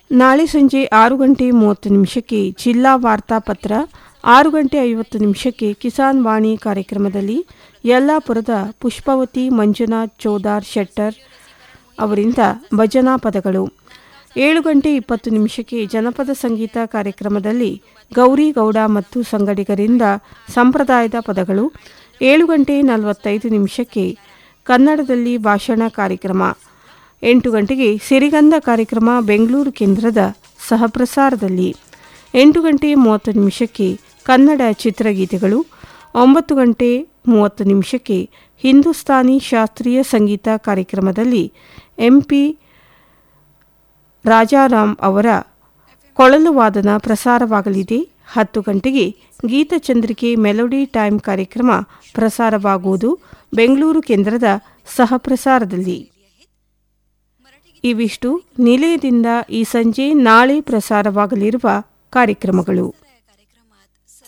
ನಾಳೆ ಸಂಜೆ ಆರು ಗಂಟೆ ಮೂವತ್ತು ನಿಮಿಷಕ್ಕೆ ಜಿಲ್ಲಾ ವಾರ್ತಾಪತ್ರ ಆರು ಗಂಟೆ ಐವತ್ತು ನಿಮಿಷಕ್ಕೆ ಕಿಸಾನ್ ವಾಣಿ ಕಾರ್ಯಕ್ರಮದಲ್ಲಿ ಯಲ್ಲಾಪುರದ ಪುಷ್ಪವತಿ ಮಂಜುನಾಥ್ ಚೌದಾರ್ ಶೆಟ್ಟರ್ ಅವರಿಂದ ಭಜನಾ ಪದಗಳು ಏಳು ಗಂಟೆ ಇಪ್ಪತ್ತು ನಿಮಿಷಕ್ಕೆ ಜನಪದ ಸಂಗೀತ ಕಾರ್ಯಕ್ರಮದಲ್ಲಿ ಗೌರಿ ಗೌಡ ಮತ್ತು ಸಂಗಡಿಗರಿಂದ ಸಂಪ್ರದಾಯದ ಪದಗಳು ಏಳು ಗಂಟೆ ನಲವತ್ತೈದು ನಿಮಿಷಕ್ಕೆ ಕನ್ನಡದಲ್ಲಿ ಭಾಷಣ ಕಾರ್ಯಕ್ರಮ ಎಂಟು ಗಂಟೆಗೆ ಸಿರಿಗಂಧ ಕಾರ್ಯಕ್ರಮ ಬೆಂಗಳೂರು ಕೇಂದ್ರದ ಸಹಪ್ರಸಾರದಲ್ಲಿ ಎಂಟು ಗಂಟೆ ಮೂವತ್ತು ನಿಮಿಷಕ್ಕೆ ಕನ್ನಡ ಚಿತ್ರಗೀತೆಗಳು ಒಂಬತ್ತು ಗಂಟೆ ಮೂವತ್ತು ನಿಮಿಷಕ್ಕೆ ಹಿಂದೂಸ್ತಾನಿ ಶಾಸ್ತ್ರೀಯ ಸಂಗೀತ ಕಾರ್ಯಕ್ರಮದಲ್ಲಿ ಎಂ ಪಿ ರಾಜಾರಾಮ್ ಅವರ ಕೊಳಲು ವಾದನ ಪ್ರಸಾರವಾಗಲಿದೆ ಹತ್ತು ಗಂಟೆಗೆ ಗೀತಚಂದ್ರಿಕೆ ಮೆಲೋಡಿ ಟೈಮ್ ಕಾರ್ಯಕ್ರಮ ಪ್ರಸಾರವಾಗುವುದು ಬೆಂಗಳೂರು ಕೇಂದ್ರದ ಸಹಪ್ರಸಾರದಲ್ಲಿ ಇವಿಷ್ಟು ನಿಲಯದಿಂದ ಈ ಸಂಜೆ ನಾಳೆ ಪ್ರಸಾರವಾಗಲಿರುವ ಕಾರ್ಯಕ್ರಮಗಳು